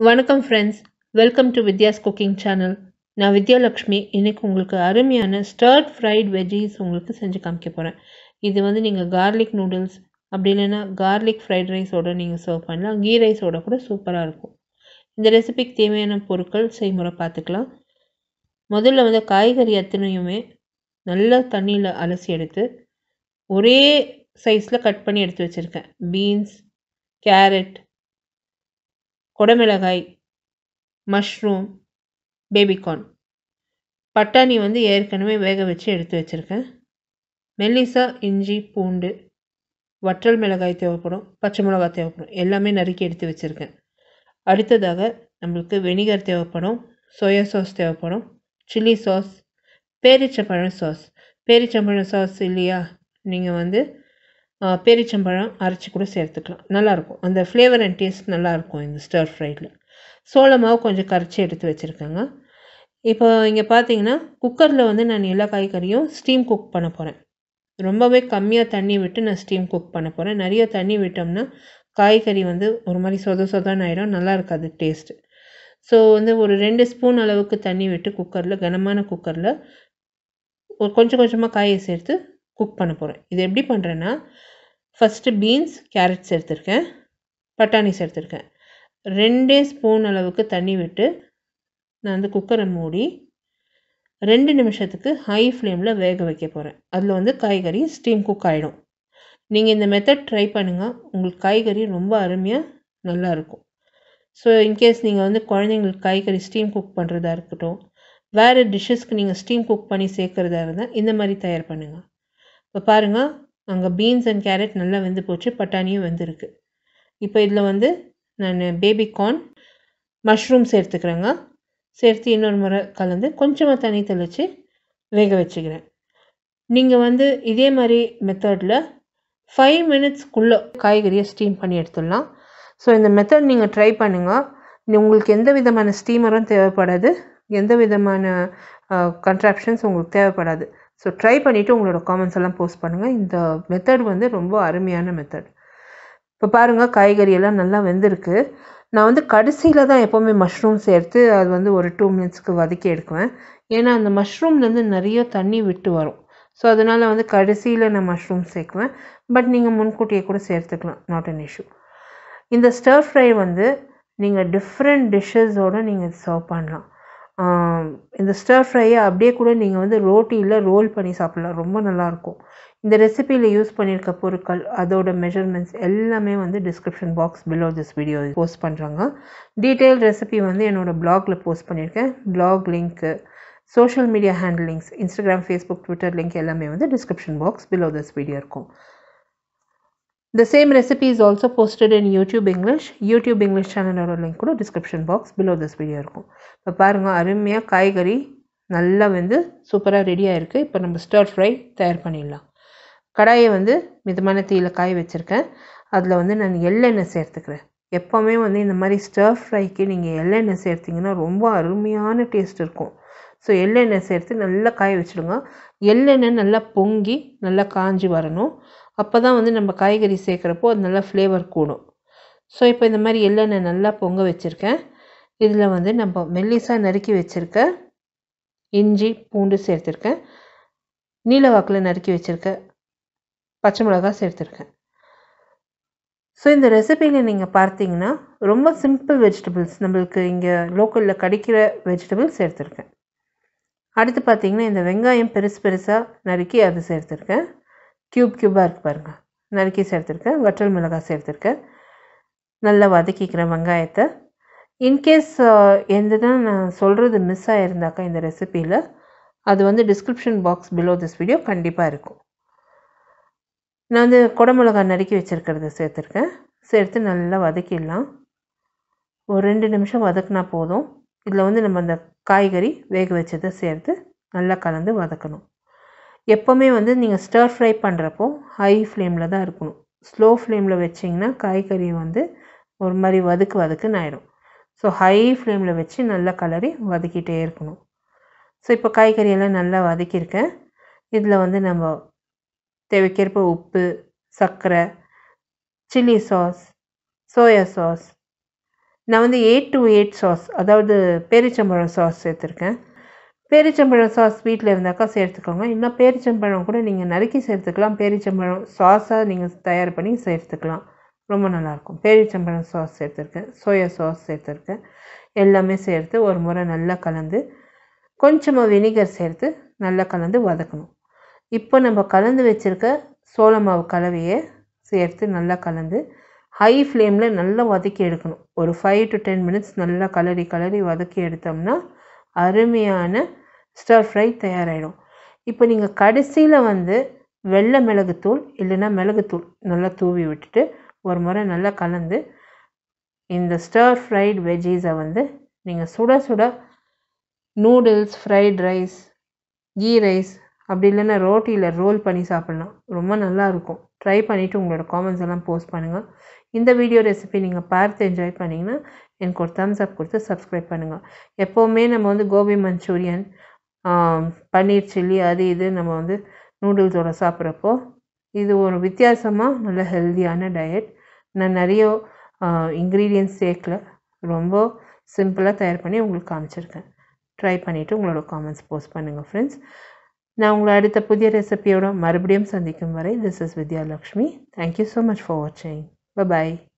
வணக்கம் friends welcome to Vidhya's cooking channel நான் வித்யாலக்ஷ்மி இன்னைக்கு உங்களுக்கு அருமையான ஸ்டர்ட் ஃப்ரைட் வெஜ்ஜீஸ் உங்களுக்கு செஞ்சு காமிக்க போகிறேன் இது வந்து நீங்கள் கார்லிக் நூடுல்ஸ் அப்படி இல்லைன்னா கார்லிக் ஃப்ரைட் ரைஸோட நீங்கள் சர்வ் பண்ணலாம் கீ ரைஸோட கூட சூப்பராக இருக்கும் இந்த ரெசிபிக்கு தேவையான பொருட்கள் செய்முறை பார்த்துக்கலாம் முதல்ல வந்து காய்கறி அத்தனையுமே நல்லா தண்ணியில் அலசி எடுத்து ஒரே சைஸில் கட் பண்ணி எடுத்து வச்சுருக்கேன் பீன்ஸ் கேரட் குடமிளகாய் மஷ்ரூம் பேபிகார்ன் பட்டாணி வந்து ஏற்கனவே வேக வச்சு எடுத்து வச்சுருக்கேன் மெல்லிசா இஞ்சி பூண்டு வற்றல் மிளகாய் தேவைப்படும் பச்சை மிளகாய் தேவைப்படும் எல்லாமே நறுக்கி எடுத்து வச்சுருக்கேன் அடுத்ததாக நம்மளுக்கு வெனிகர் தேவைப்படும் சோயா சாஸ் தேவைப்படும் சில்லி சாஸ் பேரிச்சம்பழம் சாஸ் பேரிச்சம்பழம் சாஸ் இல்லையா நீங்கள் வந்து பேரிச்சம்பழம் அரைச்சி கூட சேர்த்துக்கலாம் நல்லாயிருக்கும் அந்த ஃப்ளேவர் அண்ட் டேஸ்ட் நல்லாயிருக்கும் இந்த ஸ்டர் ஃப்ரைடில் சோள மாவு கொஞ்சம் கரைச்சி எடுத்து வச்சுருக்கேங்க இப்போ இங்கே பார்த்தீங்கன்னா குக்கரில் வந்து நான் எல்லா காய்கறியும் ஸ்டீம் குக் பண்ண போகிறேன் ரொம்பவே கம்மியாக தண்ணி விட்டு நான் ஸ்டீம் குக் பண்ண போகிறேன் நிறைய தண்ணி விட்டோம்னா காய்கறி வந்து ஒரு மாதிரி சொத சொதான்னு ஆயிடும் நல்லா இருக்காது டேஸ்ட்டு ஸோ வந்து ஒரு ரெண்டு ஸ்பூன் அளவுக்கு தண்ணி விட்டு குக்கரில் கனமான குக்கரில் ஒரு கொஞ்சம் கொஞ்சமாக காயை சேர்த்து குக் பண்ண போகிறேன் இது எப்படி பண்ணுறேன்னா ஃபஸ்ட்டு பீன்ஸ் கேரட் சேர்த்துருக்கேன் பட்டாணி சேர்த்துருக்கேன் ரெண்டே ஸ்பூன் அளவுக்கு தண்ணி விட்டு நான் வந்து குக்கரை மூடி ரெண்டு நிமிஷத்துக்கு ஹை ஃப்ளேமில் வேக வைக்க போகிறேன் அதில் வந்து காய்கறி ஸ்டீம் குக் ஆகிடும் நீங்கள் இந்த மெத்தட் ட்ரை பண்ணுங்கள் உங்களுக்கு காய்கறி ரொம்ப அருமையாக நல்லாயிருக்கும் ஸோ இன்கேஸ் நீங்கள் வந்து குழந்தைங்களுக்கு காய்கறி ஸ்டீம் குக் பண்ணுறதா இருக்கட்டும் வேறு டிஷ்ஷஸ்க்கு நீங்கள் ஸ்டீம் குக் பண்ணி சேர்க்குறதா இருந்தால் இந்த மாதிரி தயார் பண்ணுங்கள் இப்போ பாருங்கள் அங்கே பீன்ஸ் அண்ட் கேரட் நல்லா வெந்து போச்சு பட்டாணியும் வெந்திருக்கு இப்போ இதில் வந்து நான் பேபி கார்ன் மஷ்ரூம் சேர்த்துக்கிறேங்க சேர்த்து இன்னொரு முறை கலந்து கொஞ்சமாக தண்ணி தெளித்து வேக வச்சுக்கிறேன் நீங்கள் வந்து இதே மாதிரி மெத்தடில் ஃபைவ் மினிட்ஸ்க்குள்ளே காய்கறியை ஸ்டீம் பண்ணி எடுத்துடலாம் ஸோ இந்த மெத்தட் நீங்கள் ட்ரை பண்ணுங்கள் உங்களுக்கு எந்த விதமான ஸ்டீமரும் தேவைப்படாது எந்த விதமான கன்ட்ராப்ஷன்ஸ் உங்களுக்கு தேவைப்படாது ஸோ ட்ரை பண்ணிவிட்டு உங்களோட காமெண்ட்ஸ் எல்லாம் போஸ்ட் பண்ணுங்கள் இந்த மெத்தட் வந்து ரொம்ப அருமையான மெத்தட் இப்போ பாருங்கள் காய்கறி எல்லாம் நல்லா வெந்திருக்கு நான் வந்து கடைசியில் தான் எப்போவுமே மஷ்ரூம் சேர்த்து அது வந்து ஒரு டூ மினிட்ஸ்க்கு வதக்கி எடுக்குவேன் ஏன்னா அந்த மஷ்ரூம்லேருந்து நிறைய தண்ணி விட்டு வரும் ஸோ அதனால் வந்து கடைசியில் நான் மஷ்ரூம் சேர்க்குவேன் பட் நீங்கள் முன்கூட்டியே கூட சேர்த்துக்கலாம் நாட் அன் இஷ்யூ இந்த ஸ்டர் ஃப்ரை வந்து நீங்கள் டிஃப்ரெண்ட் டிஷ்ஷஸோடு நீங்கள் சர்வ் பண்ணலாம் இந்த ஸ்டர் ஃப்ரையை அப்படியே கூட நீங்கள் வந்து ரோட்டியில் ரோல் பண்ணி சாப்பிட்லாம் ரொம்ப நல்லாயிருக்கும் இந்த ரெசிபியில் யூஸ் பண்ணியிருக்க பொருட்கள் அதோட மெஷர்மெண்ட்ஸ் எல்லாமே வந்து description box below this video post பண்ணுறாங்க டீட்டெயில் ரெசிபி வந்து என்னோடய பிளாகில் போஸ்ட் பண்ணியிருக்கேன் பிளாக் லிங்க்கு social media handle links Instagram Facebook Twitter link எல்லாமே வந்து description box below this video இருக்கும் The same recipe is also posted in YouTube English. YouTube English சேனலோட லிங்க் கூட description box below this video இருக்கும் இப்போ பாருங்கள் அருமையாக காய்கறி நல்லா வந்து சூப்பராக ரெடியாக இருக்குது இப்போ நம்ம ஸ்டர் ஃப்ரை தயார் பண்ணிடலாம் கடாயை வந்து மிதமான தீயில் காய வச்சுருக்கேன் அதில் வந்து நான் எள்ளெண்ணெய் சேர்த்துக்கிறேன் எப்போவுமே வந்து இந்த மாதிரி ஸ்டர் ஃப்ரைக்கு நீங்கள் எள்ளெண்ணெய் சேர்த்திங்கன்னா ரொம்ப அருமையான டேஸ்ட் இருக்கும் ஸோ எள்ளெண்ணெய் சேர்த்து நல்லா காய வச்சுடுங்க எள்ளெண்ணெய் நல்லா பொங்கி நல்லா காஞ்சி வரணும் அப்போ தான் வந்து நம்ம காய்கறி சேர்க்குறப்போ அது நல்லா ஃப்ளேவர் கூடும் ஸோ இப்போ இந்த மாதிரி எள்ளெண்ணெய் நல்லா பொங்க வச்சுருக்கேன் இதில் வந்து நம்ம மெல்லிசாக நறுக்கி வச்சுருக்க இஞ்சி பூண்டு சேர்த்துருக்கேன் நீல வாக்கில் நறுக்கி வச்சுருக்க பச்சை மிளகாய் சேர்த்துருக்கேன் ஸோ இந்த ரெசிபியில் நீங்கள் பார்த்தீங்கன்னா ரொம்ப சிம்பிள் வெஜிடபிள்ஸ் நம்மளுக்கு இங்கே லோக்கலில் கிடைக்கிற வெஜிடபிள்ஸ் சேர்த்துருக்கேன் அடுத்து பார்த்தீங்கன்னா இந்த வெங்காயம் பெருசு பெருசாக நறுக்கி அது சேர்த்துருக்கேன் க்யூப் க்யூபாக இருக்குது பாருங்கள் நறுக்கி சேர்த்துருக்கேன் வற்றல் மிளகாய் சேர்த்துருக்கேன் நல்லா வதக்கிக்கிறேன் வெங்காயத்தை இன்கேஸ் எந்த தான் நான் சொல்கிறது மிஸ் ஆகிருந்தாக்கா இந்த ரெசிப்பியில் அது வந்து description box below this video கண்டிப்பாக இருக்கும் நான் வந்து குடமிளகாய் நறுக்கி வச்சுருக்கிறத சேர்த்துருக்கேன் சேர்த்து நல்லா வதக்கிடலாம் ஒரு ரெண்டு நிமிஷம் வதக்குனா போதும் இதில் வந்து நம்ம அந்த காய்கறி வேக வச்சதை சேர்த்து நல்லா கலந்து வதக்கணும் எப்போவுமே வந்து நீங்கள் ஸ்டர் ஃப்ரை பண்ணுறப்போ ஹை ஃப்ளேமில் தான் இருக்கணும் ஸ்லோ ஃப்ளேமில் வச்சிங்கன்னா காய்கறி வந்து ஒரு மாதிரி வதக்கு வதக்குன்னு ஆகிடும் ஸோ ஹை ஃப்ளேமில் வச்சு நல்லா கலரி வதக்கிட்டே இருக்கணும் ஸோ இப்போ காய்கறியெல்லாம் நல்லா வதக்கியிருக்கேன் இதில் வந்து நம்ம தேவைக்கேற்ப உப்பு சர்க்கரை சில்லி சாஸ் சோயா சாஸ் நான் வந்து எயிட் டு எயிட் சாஸ் அதாவது பேரிச்சம்பழம் சாஸ் சேர்த்துருக்கேன் பேரிச்சம்பழம் சாஸ் வீட்டில் இருந்தாக்கா சேர்த்துக்கோங்க இன்னும் பேரிச்சம்பழம் கூட நீங்கள் நறுக்கி சேர்த்துக்கலாம் பேரிச்சம்பழம் சாஸாக நீங்கள் தயார் பண்ணி சேர்த்துக்கலாம் ரொம்ப நல்லாயிருக்கும் பேரிச்சம்பழம் சாஸ் சேர்த்துருக்கேன் சோயா சாஸ் சேர்த்துருக்கேன் எல்லாமே சேர்த்து ஒரு முறை நல்லா கலந்து கொஞ்சமாக வினிகர் சேர்த்து நல்லா கலந்து வதக்கணும் இப்போ நம்ம கலந்து வச்சுருக்க சோள மாவு கலவையை சேர்த்து நல்லா கலந்து ஹை ஃப்ளேமில் நல்லா வதக்கி எடுக்கணும் ஒரு ஃபைவ் டு டென் மினிட்ஸ் நல்லா கலரி கலரி வதக்கி எடுத்தோம்னா அருமையான ஸ்டர் ஃப்ரை தயாராகிடும் இப்போ நீங்கள் கடைசியில் வந்து வெள்ளை மிளகுத்தூள் இல்லைன்னா மிளகுத்தூள் நல்லா தூவி விட்டுட்டு ஒரு முறை நல்லா கலந்து இந்த ஸ்டர் ஃப்ரைட் வெஜ்ஜீஸை வந்து நீங்கள் சுட சுட noodles fried rice ghee rice அப்படி இல்லைன்னா ரோட்டியில் ரோல் பண்ணி சாப்பிட்லாம் ரொம்ப நல்லாயிருக்கும் ட்ரை பண்ணிவிட்டு உங்களோட காமெண்ட்ஸ் எல்லாம் போஸ்ட் பண்ணுங்கள் இந்த வீடியோ ரெசிபி நீங்கள் பார்த்து என்ஜாய் பண்ணிங்கன்னா எனக்கு ஒரு தம்ஸ் அப் கொடுத்து சப்ஸ்கிரைப் பண்ணுங்கள் எப்போவுமே நம்ம வந்து கோபி மஞ்சூரியன் பன்னீர் சில்லி அது இது நம்ம வந்து நூடுல்ஸோட சாப்பிட்றப்போ இது ஒரு வித்தியாசமாக நல்ல ஹெல்த்தியான டயட் நான் நிறைய இன்க்ரீடியன்ஸ் சேர்க்கல ரொம்ப சிம்பிளாக தயார் பண்ணி உங்களுக்கு காமிச்சிருக்கேன் ட்ரை பண்ணிவிட்டு உங்களோட காமெண்ட்ஸ் போஸ்ட் பண்ணுங்கள் ஃப்ரெண்ட்ஸ் நான் உங்களை அடுத்த புதிய ரெசிபியோட மறுபடியும் சந்திக்கும் வரை this is Vidhyalakshmi thank you so much for வாட்சிங் பை